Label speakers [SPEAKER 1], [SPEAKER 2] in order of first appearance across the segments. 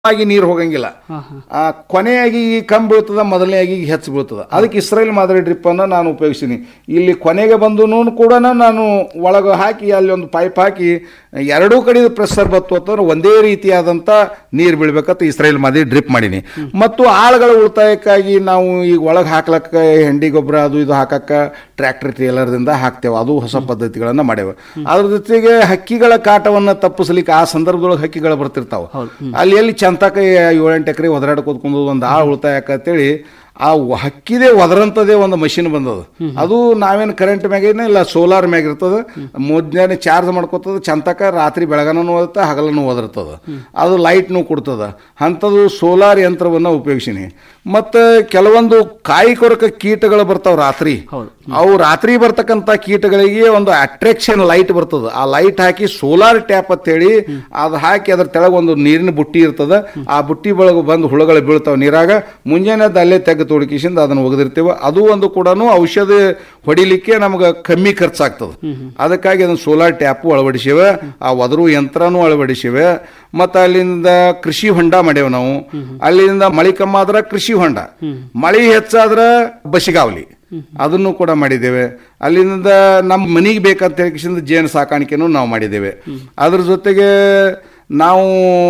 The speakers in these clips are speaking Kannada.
[SPEAKER 1] ಆಗಿ ನೀರು ಹೋಗಂಗಿಲ್ಲ ಆ ಕೊನೆಯಾಗಿ ಈ ಕಮ್ಮಿ ಬೀಳ್ತದ ಮೊದಲನೇಯಾಗಿ ಈಗ ಹೆಚ್ಚು ಬೀಳ್ತದ ಅದಕ್ಕೆ ಇಸ್ರೇಲ್ ಮಾದರಿ ಡ್ರಿಪ್ ಅನ್ನ ನಾನು ಉಪಯೋಗಿಸ್ತೀನಿ ಇಲ್ಲಿ ಕೊನೆಗೆ ಬಂದು ಕೂಡ ನಾನು ಒಳಗೆ ಹಾಕಿ ಅಲ್ಲಿ ಒಂದು ಪೈಪ್ ಹಾಕಿ ಎರಡೂ ಕಡೆ ಪ್ರೆಷರ್ ಬತ್ತು ಅಂತಂದ್ರೆ ಒಂದೇ ರೀತಿಯಾದಂಥ ನೀರು ಬೀಳ್ಬೇಕಂತ ಇಸ್ರೇಲ್ ಮಾದರಿ ಡ್ರಿಪ್ ಮಾಡೀನಿ ಮತ್ತು ಆಳುಗಳ ಉಳಿತಾಯಕ್ಕಾಗಿ ನಾವು ಈಗ ಒಳಗೆ ಹಾಕ್ಲಕ್ಕ ಹೆಂಡಿ ಗೊಬ್ಬರ ಅದು ಇದು ಹಾಕಕ್ಕ ಟ್ರ್ಯಾಕ್ಟರ್ ಟ್ರೇಲರ್ದಿಂದ ಹಾಕ್ತೇವೆ ಅದು ಹೊಸ ಪದ್ಧತಿಗಳನ್ನು ಮಾಡ್ಯಾವ ಅದ್ರ ಜೊತೆಗೆ ಹಕ್ಕಿಗಳ ಕಾಟವನ್ನು ತಪ್ಪಿಸ್ಲಿಕ್ಕೆ ಆ ಸಂದರ್ಭದೊಳಗೆ ಹಕ್ಕಿಗಳು ಬರ್ತಿರ್ತಾವೆ ಅಲ್ಲಿ ಎಲ್ಲಿ ಚಂತಕ ಏಳೆಂಟು ಎಕರೆ ಒದರಾಡ ಕೂತ್ಕೊಂಡು ಒಂದು ಆಳು ಉಳಿತಾಯ ಆಕತ್ತೇಳಿ ಆ ಹಕ್ಕಿದೆ ಒದರಂತದೇ ಒಂದು ಮಷಿನ್ ಬಂದದ ಅದು ನಾವೇನು ಕರೆಂಟ್ ಮ್ಯಾಗೇನ ಇಲ್ಲ ಸೋಲಾರ್ ಮ್ಯಾಗ ಇರ್ತದ ಮುಂಜಾನೆ ಚಾರ್ಜ್ ಮಾಡ್ಕೋತದ ಚಂತಕ ರಾತ್ರಿ ಬೆಳಗನೂ ಓದುತ್ತ ಹಗಲನ್ನು ಓದಿರ್ತದ ಅದು ಲೈಟ್ನು ಕೊಡ್ತದ ಅಂಥದ್ದು ಸೋಲಾರ್ ಯಂತ್ರವನ್ನು ಉಪಯೋಗಿಸಿನಿ ಮತ್ತು ಕೆಲವೊಂದು ಕಾಯಿ ಕೊರಕ ಕೀಟಗಳು ಬರ್ತಾವ ರಾತ್ರಿ ಅವು ರಾತ್ರಿ ಬರ್ತಕ್ಕಂಥ ಕೀಟಗಳಿಗೆ ಒಂದು ಅಟ್ರಾಕ್ಷನ್ ಲೈಟ್ ಬರ್ತದ ಆ ಲೈಟ್ ಹಾಕಿ ಸೋಲಾರ್ ಟ್ಯಾಪ್ ಅಂತೇಳಿ ಅದು ಹಾಕಿ ಅದ್ರ ತೆಳಗೆ ಒಂದು ನೀರಿನ ಬುಟ್ಟಿ ಇರ್ತದ ಆ ಬುಟ್ಟಿ ಒಳಗೆ ಬಂದು ಹುಳುಗಳು ಬೀಳ್ತಾವ ನೀರಾಗ ಮುಂಜಾನೆ ಅದ್ ಅಲ್ಲೇ ತೆಗೆದು ತೊಡಕಿಸಿಂದ ಅದನ್ನು ಒಗೆದಿರ್ತೀವಿ ಅದು ಒಂದು ಕೂಡ ಔಷಧ ಹೊಡಿಲಿಕ್ಕೆ ನಮ್ಗೆ ಕಮ್ಮಿ ಖರ್ಚಾಗ್ತದೆ ಅದಕ್ಕಾಗಿ ಅದನ್ನು ಸೋಲಾರ್ ಟ್ಯಾಪು ಅಳವಡಿಸಿವೆ ಆ ಒದರು ಯಂತ್ರನೂ ಅಳವಡಿಸಿವೆ ಮತ್ತು ಅಲ್ಲಿಂದ ಕೃಷಿ ಹೊಂಡ ಮಾಡ್ಯಾವ ನಾವು ಅಲ್ಲಿಂದ ಮಳಿ ಕಮ್ಮ ಆದ್ರೆ ಕೃಷಿ ಹೊಂಡ ಮಳಿ ಹೆಚ್ಚಾದ್ರೆ ಬಸಿಗಾವಲಿ ಅದನ್ನು ಕೂಡ ಮಾಡಿದ್ದೇವೆ ಅಲ್ಲಿಂದ ನಮ್ಮ ಮನೆಗೆ ಬೇಕಂತ ಹೇಳಿ ಜೇನು ಸಾಕಾಣಿಕೆನೂ ನಾವು ಮಾಡಿದ್ದೇವೆ ಅದ್ರ ಜೊತೆಗೆ ನಾವು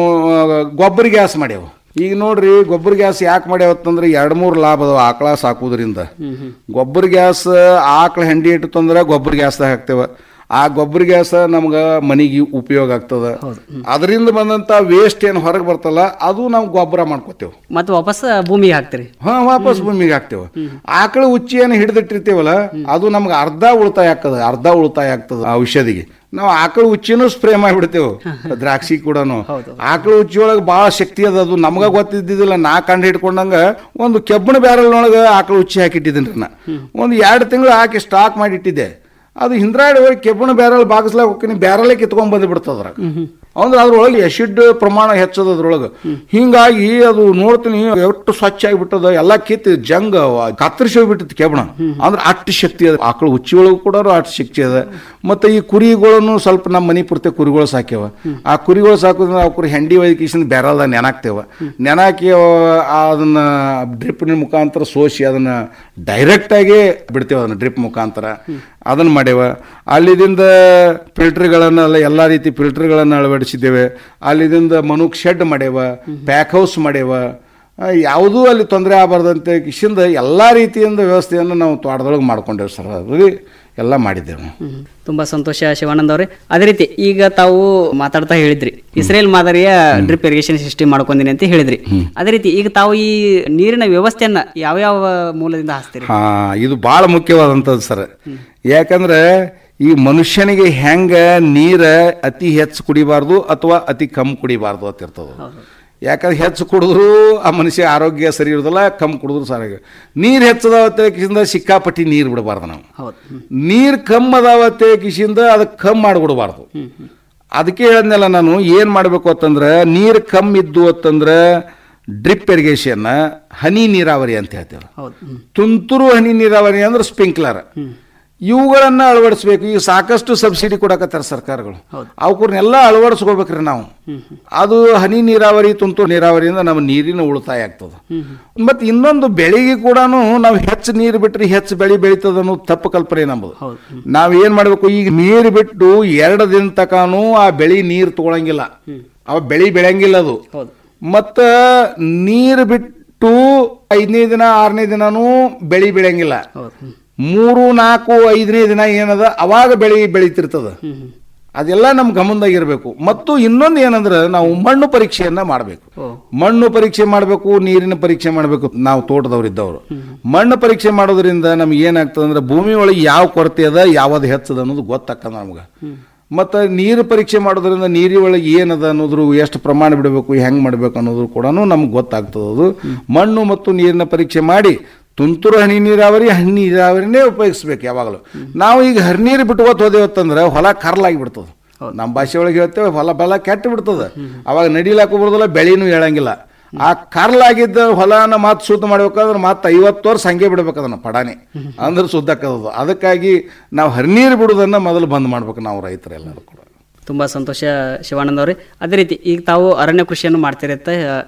[SPEAKER 1] ಗೊಬ್ಬರ ಗ್ಯಾಸ್ ಮಾಡ್ಯಾವ ಈಗ ನೋಡ್ರಿ ಗೊಬ್ಬರ ಗ್ಯಾಸ್ ಯಾಕೆ ಮಾಡ್ಯಾವತ್ತಂದ್ರೆ ಎರಡು ಮೂರು ಲಾಭ ಅದಾವ ಆಕಳ ಸಾಕುವುದರಿಂದ ಗೊಬ್ಬರ ಗ್ಯಾಸ್ ಆಕಳ ಹೆಂಡಿ ಇಟ್ಟು ತಂದ್ರೆ ಗೊಬ್ಬರ ಗ್ಯಾಸ್ದಾಗ ಹಾಕ್ತೇವೆ ಆ ಗೊಬ್ಬರ ಗ್ಯಾಸ ನಮ್ಗೆ ಮನೆಗೆ ಉಪಯೋಗ ಆಗ್ತದ ಅದರಿಂದ ಬಂದಂತ ವೇಸ್ಟ್ ಏನು ಹೊರಗೆ ಬರ್ತಲ್ಲ ಅದು ನಾವು ಗೊಬ್ಬರ ಮಾಡ್ಕೋತೇವೆ
[SPEAKER 2] ಮತ್ತೆ ವಾಪಸ್ ಭೂಮಿಗೆ ಹಾಕ್ತೀರಿ
[SPEAKER 1] ಹಾ ವಾಪಸ್ ಭೂಮಿಗೆ ಹಾಕ್ತೇವೆ ಆಕಳ ಉಚ್ಚಿಯನ್ನು ಹಿಡಿದಿಟ್ಟಿರ್ತೀವಲ್ಲ ಅದು ನಮ್ಗೆ ಅರ್ಧ ಉಳಿತಾಯ ಆಗ್ತದೆ ಅರ್ಧ ಉಳಿತಾಯ ಆಗ್ತದೆ ಆ ಔಷಧಿಗೆ ನಾವು ಆಕಳ ಉಚ್ಚಿನೂ ಸ್ಪ್ರೇ ಮಾಡಿಬಿಡ್ತೇವೆ ದ್ರಾಕ್ಷಿ ಕೂಡ ಆಕಳ ಉಚ್ಚಿ ಒಳಗೆ ಭಾಳ ಶಕ್ತಿ ಅದ ಅದು ನಮ್ಗ ಗೊತ್ತಿದ್ದಿದ್ದಿಲ್ಲ ನಾ ಕಂಡು ಹಿಡ್ಕೊಂಡಂಗ ಒಂದು ಕೆಬ್ಬಣ ಬ್ಯಾರಲ್ನೊಳಗೆ ಆಕಳ ಉಚ್ಚಿ ಹಾಕಿಟ್ಟಿದ್ದೀನಿ ನಾ ಒಂದು ಎರಡು ತಿಂಗಳು ಹಾಕಿ ಸ್ಟಾಕ್ ಮಾಡಿ ಇಟ್ಟಿದ್ದೆ ಅದು ಹಿಂದ್ರಾಡಿ ಹೋಗಿ ಕೆಬ್ಬಣ ಬ್ಯಾರಲ್ ಬಾಗಿಸ್ಲಾಗ ಹೋಗ್ತೀನಿ ಬ್ಯಾರಲ್ಲೇ ಕಿತ್ಕೊಂಡ್ ಬಂದು ಬಿಡ್ತದ್ರ ಅಂದ್ರೆ ಅದ್ರೊಳಗೆ ಎಸಿಡ್ ಪ್ರಮಾಣ ಹೆಚ್ಚದ ಅದ್ರೊಳಗೆ ಹಿಂಗಾಗಿ ಅದು ನೋಡ್ತೀನಿ ಎಷ್ಟು ಸ್ವಚ್ಛ ಆಗಿಬಿಟ್ಟದ ಎಲ್ಲ ಕಿತ್ತು ಜಂಗ ಕತ್ತರಿಸಿ ಹೋಗ್ಬಿಟ್ಟಿತ್ತು ಕೆಬ್ಬಣ ಅಂದ್ರೆ ಅಷ್ಟು ಶಕ್ತಿ ಅದ ಆಕಳ ಉಚ್ಚಿ ಒಳಗೂ ಕೂಡ ಅಷ್ಟು ಶಕ್ತಿ ಅದ ಮತ್ತೆ ಈ ಕುರಿಗಳನ್ನು ಸ್ವಲ್ಪ ನಮ್ಮ ಮನೆ ಪೂರ್ತಿ ಕುರಿಗಳು ಸಾಕ್ಯವ ಆ ಕುರಿಗಳು ಸಾಕೋದ್ರಿಂದ ಆ ಕುರಿ ಹೆಂಡಿ ಒಯ್ಕಿಸಿಂದ ಬ್ಯಾರಲ್ದಾಗ ನೆನಾಕ್ತೇವ ನೆನಾಕಿ ಆ ಅದನ್ನ ಡ್ರಿಪ್ನ ಮುಖಾಂತರ ಸೋಸಿ ಅದನ್ನ ಡೈರೆಕ್ಟ್ ಆಗಿ ಬಿಡ್ತೇವೆ ಅದನ್ನ ಡ್ರಿಪ್ ಮುಖಾಂತರ ಅದನ್ನ ಮಾಡ್ಯವ ಅಲ್ಲಿದಿಂದ ಫಿಲ್ಟರ್ಗಳನ್ನ ಎಲ್ಲ ರೀತಿ ಫಿಲ್ಟರ್ಗಳನ್ನು ಅಳವಡಿಸಿದ್ದೇವೆ ಅಲ್ಲಿದಿಂದ ಮನುಕ್ ಶೆಡ್ ಮಾಡ್ಯವ ಪ್ಯಾಕ್ ಹೌಸ್ ಮಾಡ್ಯವ ಆ, ಯಾವುದೂ ಅಲ್ಲಿ ತೊಂದರೆ ಆಗಬಾರ್ದಂತೆ ಕಿಶಿಂದ ಎಲ್ಲ ರೀತಿಯಿಂದ ವ್ಯವಸ್ಥೆಯನ್ನು ನಾವು ತೋಟದೊಳಗೆ ಮಾಡ್ಕೊಂಡೇವೆ ಸರ್ ಅದು ಎಲ್ಲ ಮಾಡಿದ್ದೇವೆ ನಾವು
[SPEAKER 2] ತುಂಬಾ ಸಂತೋಷ ಶಿವಾನಂದ್ ಅವರೇ ಅದೇ ರೀತಿ ಈಗ ತಾವು ಮಾತಾಡ್ತಾ ಹೇಳಿದ್ರಿ ಇಸ್ರೇಲ್ ಮಾದರಿಯ ಡ್ರಿಪ್ ಇರಿಗೇಷನ್ ಸಿಸ್ಟಮ್ ಮಾಡ್ಕೊಂಡಿನಿ ಅಂತ ಹೇಳಿದ್ರಿ ಅದೇ ರೀತಿ ಈಗ ತಾವು ಈ ನೀರಿನ ವ್ಯವಸ್ಥೆಯನ್ನ ಯಾವ ಯಾವ ಮೂಲದಿಂದ ಹಾಸ್ತೀರಿ
[SPEAKER 1] ಹಾ ಇದು ಭಾಳ ಮುಖ್ಯವಾದಂಥದ್ದು ಸರ್ ಯಾಕಂದ್ರೆ ಈ ಮನುಷ್ಯನಿಗೆ ಹೆಂಗ ನೀರ ಅತಿ ಹೆಚ್ಚು ಕುಡಿಬಾರ್ದು ಅಥವಾ ಅತಿ ಕಮ್ಮಿ ಕುಡಿಬಾರ್ದು ಅಂತ ಇರ್ತದೆ ಯಾಕಂದ್ರೆ ಹೆಚ್ಚು ಕುಡಿದ್ರು ಆ ಮನುಷ್ಯ ಆರೋಗ್ಯ ಸರಿ ಇರೋದಿಲ್ಲ ಕಮ್ಮಿ ಕುಡಿದ್ರು ಸರಿ ನೀರು ಹೆಚ್ಚದಾವತ್ತೆ ಕಿಸಿಂದ ಸಿಕ್ಕಾಪಟ್ಟಿ ನೀರು ಬಿಡಬಾರ್ದು ನಾವು
[SPEAKER 2] ಹೌದು ಹ್ಮ್.
[SPEAKER 1] ನೀರು ಕಮ್ಮಿ ಅದಾವತ್ತೆ ಕಿಸಿಂದ ಅದಕ್ಕೆ ಕಮ್ಮಿ ಮಾಡಿಬಿಡಬಾರ್ದು ಅದಕ್ಕೆ ಹೇಳಿದ್ನಲ್ಲ ನಾನು ಏನು ಮಾಡಬೇಕು ಅಂತಂದ್ರೆ ನೀರು ಕಮ್ಮಿ ಇದ್ದು ಅಂತಂದ್ರೆ ಡ್ರಿಪ್ ಇರಿಗೇಷನ್ ಹನಿ ನೀರಾವರಿ ಅಂತ ಹೇಳ್ತೇವೆ
[SPEAKER 2] ಹೌದು ಹ್ಮ್.
[SPEAKER 1] ತುಂತುರು ಹನಿ ನೀರಾವರಿ ಅಂದ್ರೆ ಸ್ಪ್ರಿಂಕ್ಲರ್ ಇವುಗಳನ್ನ ಅಳವಡಿಸ್ಬೇಕು ಈಗ ಸಾಕಷ್ಟು ಸಬ್ಸಿಡಿ ಕೊಡಕತ್ತಾರ ಸರ್ಕಾರಗಳು ಅವಕ್ಕೂರ್ನೆಲ್ಲ ಅಳವಡಿಸ್ಕೋಬೇಕ್ರಿ ನಾವು ಅದು ಹನಿ ನೀರಾವರಿ ತುಂತುರು ನೀರಾವರಿಯಿಂದ ನಮ್ಮ ನೀರಿನ ಉಳಿತಾಯ ಆಗ್ತದೆ ಮತ್ತೆ ಇನ್ನೊಂದು ಬೆಳೆಗೆ ಕೂಡ ನಾವು ಹೆಚ್ಚು ನೀರು ಬಿಟ್ರೆ ಹೆಚ್ಚು ಬೆಳೆ ಬೆಳೀತದ ಅನ್ನೋದು ತಪ್ಪು ಕಲ್ಪನೆ ನಮ್ಮದು
[SPEAKER 2] ಹೌದು ಹ್ಮ್.
[SPEAKER 1] ನಾವ್ ಏನ್ ಮಾಡ್ಬೇಕು ಈಗ ನೀರು ಬಿಟ್ಟು ಎರಡು ದಿನ ತಕಾನು ಆ ಬೆಳಿ ನೀರು ತಗೊಳಂಗಿಲ್ಲ ಅವ ಬೆಳಿ ಬೆಳೆಯಂಗಿಲ್ಲ ಅದು
[SPEAKER 2] ಹೌದು
[SPEAKER 1] ಮತ್ತ ನೀರು ಬಿಟ್ಟು ಐದನೇ ದಿನ ಆರನೇ ದಿನನೂ ಬೆಳಿ ಬೆಳೆಯಂಗಿಲ್ಲ
[SPEAKER 2] ಹೌದು ಹ್ಮ್.
[SPEAKER 1] ಮೂರು ನಾಲ್ಕು ಐದನೇ ದಿನ ಏನದ ಅವಾಗ ಬೆಳಿ ಬೆಳೀತಿರ್ತದ
[SPEAKER 2] ಹ್ಮ್ ಹ್ಮ್.
[SPEAKER 1] ಅದೆಲ್ಲ ನಮ್ಮ ಗಮನದಾಗಿರ್ಬೇಕು ಮತ್ತು ಇನ್ನೊಂದು ಏನಂದ್ರೆ ನಾವು ಮಣ್ಣು ಪರೀಕ್ಷೆಯನ್ನ ಮಾಡಬೇಕು
[SPEAKER 2] ಓ
[SPEAKER 1] ಮಣ್ಣು ಪರೀಕ್ಷೆ ಮಾಡಬೇಕು ನೀರಿನ ಪರೀಕ್ಷೆ ಮಾಡಬೇಕು ನಾವು ತೋಟದವ್ರು ಇದ್ದವರು ಮಣ್ಣು ಪರೀಕ್ಷೆ ಮಾಡೋದ್ರಿಂದ ನಮ್ಗೆ ಏನಾಗ್ತದೆ ಅಂದ್ರೆ ಭೂಮಿ ಒಳಗೆ ಯಾವ ಕೊರತೆ ಅದ ಯಾವ್ದು ಹೆಚ್ಚದ ಅನ್ನೋದು ಗೊತ್ತಾಗ್ತದೆ ನಮ್ಗೆ ಮತ್ತು ನೀರು ಪರೀಕ್ಷೆ ಮಾಡೋದ್ರಿಂದ ನೀರಿ ಒಳಗೆ ಏನದ ಅನ್ನೋದ್ರ ಎಷ್ಟು ಪ್ರಮಾಣ ಬಿಡಬೇಕು ಹೆಂಗೆ ಮಾಡಬೇಕು ಅನ್ನೋದು ಕೂಡ ನಮ್ಗೆ ಗೊತ್ತಾಗ್ತದೆ ಅದು ಮಣ್ಣು ಮತ್ತು ನೀರಿನ ಪರೀಕ್ಷೆ ಮಾಡಿ ತುಂತುರು ಹನಿ ನೀರಾವರಿ ಹನಿ ನೀರಾವರಿನೇ ಉಪಯೋಗಿಸ್ಬೇಕು ಯಾವಾಗಲೂ ನಾವು ಈಗ ಹರಿನೀರು ಬಿಟ್ಕೋತ ಹೋದೇವತ್ತಂದ್ರೆ ಹೊಲ ಕರ್ಲಾಗಿ ಬಿಡ್ತದೆ ನಮ್ಮ ಭಾಷೆ ಒಳಗೆ ಹೇಳ್ತೇವೆ ಹೊಲ ಬೆಲ ಕೆಟ್ಟು ಬಿಡ್ತದೆ ಅವಾಗ ನಡಿಲಾಕ ಬರೋದಿಲ್ಲ ಬೆಳೆನೂ ಹೇಳಂಗಿಲ್ಲ ಆ ಕರ್ಲಾಗಿದ್ದ ಹೊಲನ ಮಾತು ಶುದ್ಧ ಮಾಡ್ಬೇಕಾದ್ರೆ ಮತ್ತೆ ಐವತ್ತು ವರ್ಷ ಹಂಗೆ ಬಿಡ್ಬೇಕು ಅದನ್ನ ಪಡಾನೆ ಅಂದ್ರೆ ಶುದ್ಧ ಆಕ್ಕದದು ಅದಕ್ಕಾಗಿ ನಾವು ಹರಿನೀರು ಬಿಡೋದನ್ನ ಮೊದಲು ಬಂದ್ ಮಾಡ್ಬೇಕು ನಾವು ರೈತರೆಲ್ಲರೂ ಕೂಡ
[SPEAKER 2] ತುಂಬಾ ಸಂತೋಷ ಶಿವಾನಂದ್ ಅವರೇ ಅದೇ ರೀತಿ ಈಗ ತಾವು ಅರಣ್ಯ ಕೃಷಿಯನ್ನು ಮಾಡ್ತಿರತ್ತೆ